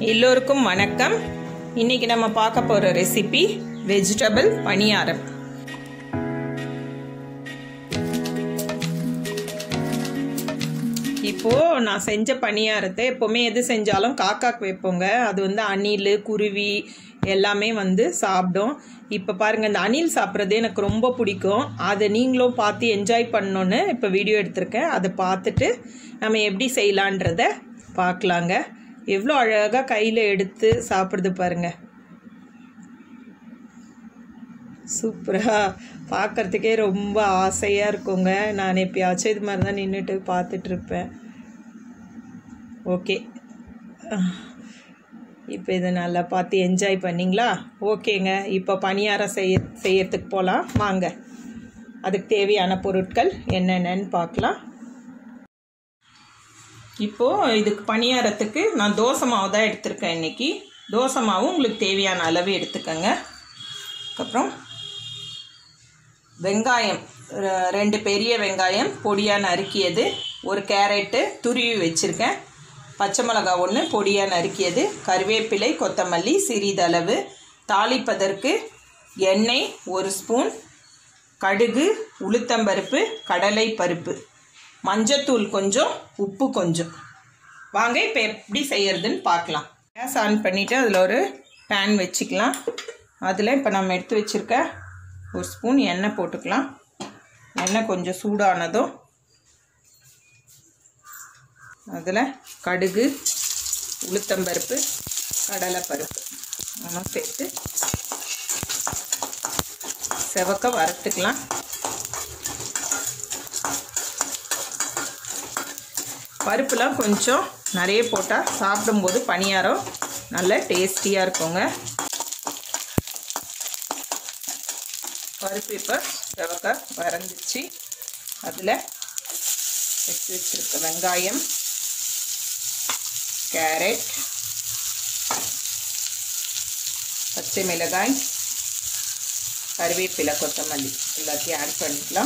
எல்லோருக்கும் வணக்கம் இன்னைக்கு நம்ம பார்க்க போகிற ரெசிபி வெஜிடபிள் பணியாரம் இப்போது நான் செஞ்ச பணியாரத்தை எப்போவுமே எது செஞ்சாலும் காக்காக்கு வைப்போங்க அது வந்து அணில் குருவி எல்லாமே வந்து சாப்பிடும் இப்போ பாருங்கள் இந்த அணில் சாப்பிட்றது எனக்கு ரொம்ப பிடிக்கும் அதை நீங்களும் பார்த்து என்ஜாய் பண்ணணுன்னு இப்போ வீடியோ எடுத்திருக்கேன் அதை பார்த்துட்டு நம்ம எப்படி செய்யலான்றத பார்க்கலாங்க எவ்வளோ அழகாக கையில் எடுத்து சாப்பிட்றது பாருங்கள் சூப்பராக பார்க்குறதுக்கே ரொம்ப ஆசையாக இருக்குங்க நான் எப்பயாச்சும் இது மாதிரி தான் நின்றுட்டு பார்த்துட்ருப்பேன் ஓகே இப்போ இதை நல்லா பார்த்து என்ஜாய் பண்ணிங்களா ஓகேங்க இப்போ பணியாரம் செய்ய செய்யறதுக்கு போகலாம் வாங்க அதுக்கு தேவையான பொருட்கள் என்னென்னன்னு பார்க்கலாம் இப்போது இதுக்கு பணியாரத்துக்கு நான் தோசை மாவு தான் எடுத்திருக்கேன் இன்றைக்கி தோசை மாவு உங்களுக்கு தேவையான அளவு எடுத்துக்கோங்க அதுக்கப்புறம் வெங்காயம் ர- ரெண்டு பெரிய வெங்காயம் பொடியாக நறுக்கியது ஒரு கேரட்டு துருவி வச்சுருக்கேன் பச்சை மிளகாய் ஒன்று பொடியாக நறுக்கியது கருவேப்பிலை கொத்தமல்லி சிறிதளவு தாளிப்பதற்கு எண்ணெய் ஒரு ஸ்பூன் கடுகு உளுத்தம்பருப்பு கடலை பருப்பு மஞ்சத்தூள் கொஞ்சம் உப்பு கொஞ்சம் வாங்க இப்போ எப்படி செய்யறதுன்னு பார்க்கலாம் கேஸ் ஆன் பண்ணிவிட்டு அதில் ஒரு பேன் வச்சுக்கலாம் அதில் இப்போ நம்ம எடுத்து வச்சுருக்க ஒரு ஸ்பூன் எண்ணெய் போட்டுக்கலாம் எண்ணெய் கொஞ்சம் சூடானதும் அதில் கடுகு உளுத்தம்பருப்பு கடலைப்பருப்பு மூணும் சேர்த்து செவக்க வறுத்துக்கலாம் பருப்புலாம் கொஞ்சம் நிறைய போட்டால் சாப்பிடும்போது பணியாரம் நல்ல டேஸ்டியாக இருக்குங்க பருப்பு இப்போ செவக்க வறந்துச்சு அதில் எடுத்து வச்சிருக்க வெங்காயம் கேரட் பச்சை மிளகாய் கருவேப்பிலை கொத்தமல்லி எல்லாத்தையும் ஆட் பண்ணிக்கலாம்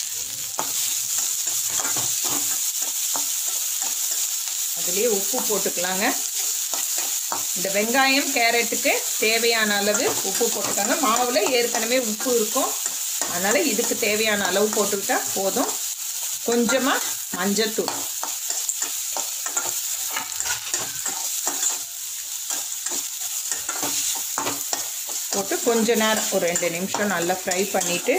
அதுலேயே உப்பு போட்டுக்கலாங்க இந்த வெங்காயம் கேரட்டுக்கு தேவையான அளவு உப்பு போட்டுக்கோங்க மாவில் ஏற்கனவே உப்பு இருக்கும் அதனால் இதுக்கு தேவையான அளவு போட்டுக்கிட்டா போதும் கொஞ்சமாக மஞ்சத்தூள் போட்டு கொஞ்ச நேரம் ஒரு ரெண்டு நிமிஷம் நல்லா ஃப்ரை பண்ணிவிட்டு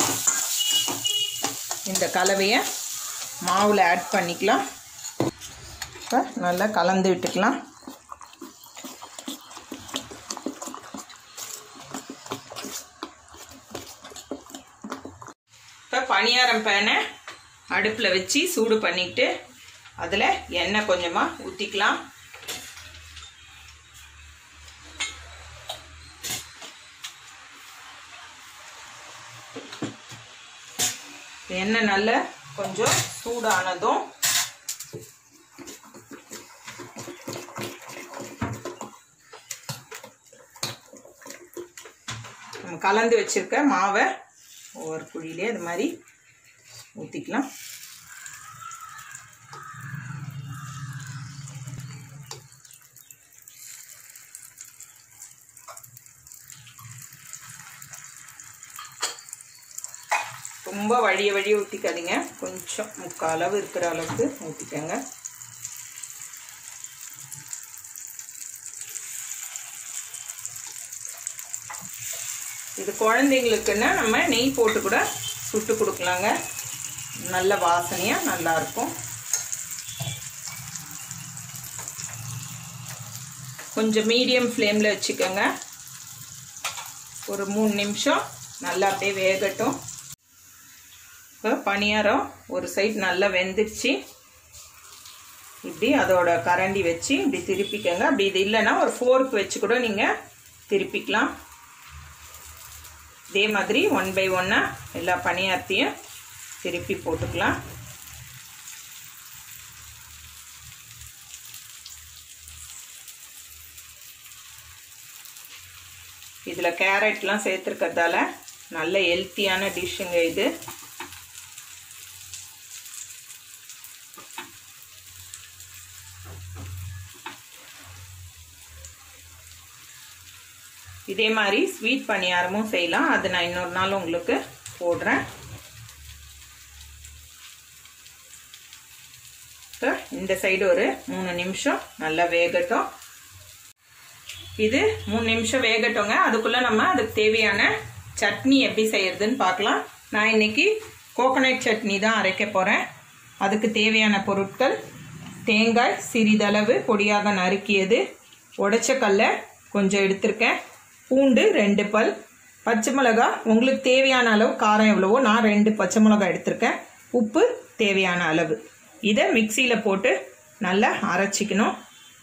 இந்த கலவையை மாவில் ஆட் பண்ணிக்கலாம் இப்போ நல்லா கலந்து விட்டுக்கலாம் இப்போ பணியாரம் பேனை அடுப்பில் வச்சு சூடு பண்ணிட்டு அதில் எண்ணெய் கொஞ்சமாக ஊற்றிக்கலாம் எண்ணெய் நல்ல கொஞ்சம் சூடானதும் நம்ம கலந்து வச்சிருக்க மாவை ஒவ்வொரு குழியிலே அது மாதிரி ஊற்றிக்கலாம் ரொம்ப வழிய வழிய ஊற்றிக்காதீங்க கொஞ்சம் முக்கால் அளவு இருக்கிற அளவுக்கு ஊற்றிக்கோங்க இது குழந்தைங்களுக்குன்னா நம்ம நெய் போட்டு கூட சுட்டு கொடுக்கலாங்க நல்ல வாசனையாக நல்லாயிருக்கும் கொஞ்சம் மீடியம் ஃப்ளேமில் வச்சுக்கோங்க ஒரு மூணு நிமிஷம் நல்லா அப்படியே வேகட்டும் இப்போ பணியாரம் ஒரு சைடு நல்லா வெந்துடுச்சு இப்படி அதோட கரண்டி வச்சு இப்படி திருப்பிக்கங்க அப்படி இது இல்லைன்னா ஒரு ஃபோர்க் வச்சு கூட நீங்கள் திருப்பிக்கலாம் இதே மாதிரி ஒன் பை ஒன்னாக எல்லா பணியாரத்தையும் திருப்பி போட்டுக்கலாம் இதில் கேரட்லாம் சேர்த்துருக்கிறதால நல்ல ஹெல்த்தியான டிஷ்ஷுங்க இது இதே மாதிரி ஸ்வீட் பணியாரமும் செய்யலாம் அது நான் இன்னொரு நாள் உங்களுக்கு போடுறேன் இப்போ இந்த சைடு ஒரு மூணு நிமிஷம் நல்லா வேகட்டும் இது மூணு நிமிஷம் வேகட்டோங்க அதுக்குள்ளே நம்ம அதுக்கு தேவையான சட்னி எப்படி செய்யறதுன்னு பார்க்கலாம் நான் இன்னைக்கு கோகனட் சட்னி தான் அரைக்க போகிறேன் அதுக்கு தேவையான பொருட்கள் தேங்காய் சிறிதளவு பொடியாக நறுக்கியது உடைச்ச கல்லை கொஞ்சம் எடுத்திருக்கேன் பூண்டு ரெண்டு பல் பச்சை மிளகா உங்களுக்கு தேவையான அளவு காரம் எவ்வளவோ நான் ரெண்டு பச்சை மிளகா எடுத்திருக்கேன் உப்பு தேவையான அளவு இதை மிக்சியில் போட்டு நல்லா அரைச்சிக்கணும்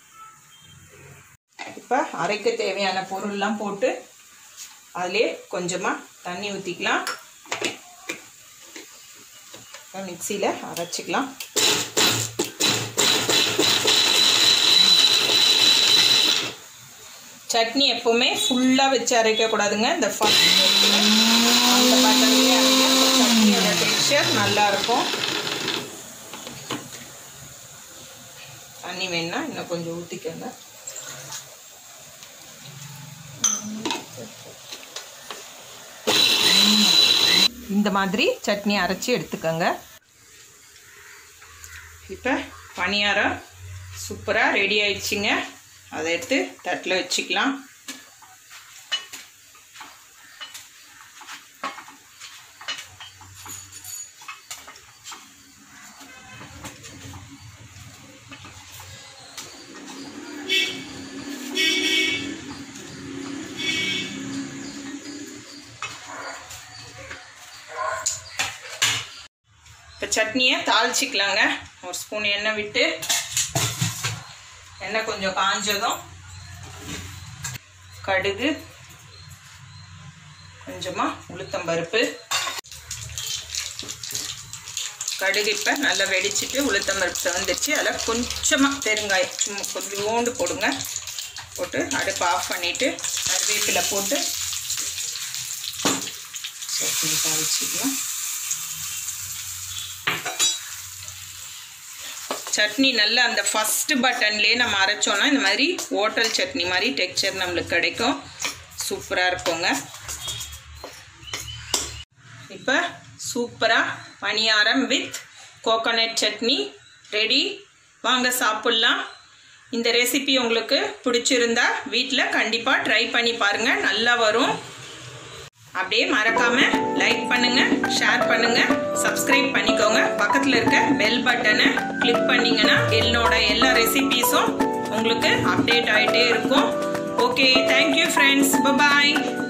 இப்போ அரைக்க தேவையான பொருள்லாம் போட்டு அதிலே கொஞ்சமாக தண்ணி ஊற்றிக்கலாம் இப்போ மிக்சியில் அரைச்சிக்கலாம் சட்னி எப்போவுமே ஃபுல்லாக வச்சு அரைக்கக்கூடாதுங்க இந்த ஃபஸ்ட் அந்த பட்டன்லேயே அரைக்க சட்னியோட டெக்ஸ்சர் நல்லாயிருக்கும் தண்ணி வேணுன்னா இன்னும் கொஞ்சம் ஊற்றிக்கோங்க இந்த மாதிரி சட்னி அரைச்சி எடுத்துக்கோங்க இப்போ பணியாரம் சூப்பராக ரெடி ஆயிடுச்சுங்க அதை எடுத்து தட்டில் வச்சுக்கலாம் இப்போ சட்னியை தாளிச்சிக்கலாங்க ஒரு ஸ்பூன் எண்ணெய் விட்டு எண்ணெய் கொஞ்சம் காஞ்சதும் கடுகு கொஞ்சமாக உளுத்தம்பருப்பு கடுகு இப்போ நல்லா வெடிச்சிட்டு உளுத்தம்பருப்பு செவந்துச்சு அதில் கொஞ்சமாக பெருங்காயம் சும்மா கொஞ்சோண்டு போடுங்க போட்டு அடுப்பு ஆஃப் பண்ணிவிட்டு கருவேப்பிலை போட்டு சட்னி தாளிச்சிக்கலாம் சட்னி நல்லா அந்த ஃபஸ்ட்டு பட்டன்லேயே நம்ம அரைச்சோன்னா இந்த மாதிரி ஹோட்டல் சட்னி மாதிரி டெக்ஸ்சர் நம்மளுக்கு கிடைக்கும் சூப்பராக இருக்குங்க இப்போ சூப்பராக பணியாரம் வித் கோகோனட் சட்னி ரெடி வாங்க சாப்பிட்லாம் இந்த ரெசிபி உங்களுக்கு பிடிச்சிருந்தா வீட்டில் கண்டிப்பாக ட்ரை பண்ணி பாருங்கள் நல்லா வரும் அப்படியே மறக்காம லைக் பண்ணுங்க ஷேர் பண்ணுங்க சப்ஸ்கிரைப் பண்ணிக்கோங்க பக்கத்தில் இருக்க பெல் பட்டனை கிளிக் பண்ணீங்கன்னா என்னோட எல்லா ரெசிபீஸும் உங்களுக்கு அப்டேட் ஆகிட்டே இருக்கும் ஓகே தேங்க்யூ ஃப்ரெண்ட்ஸ் பபாய்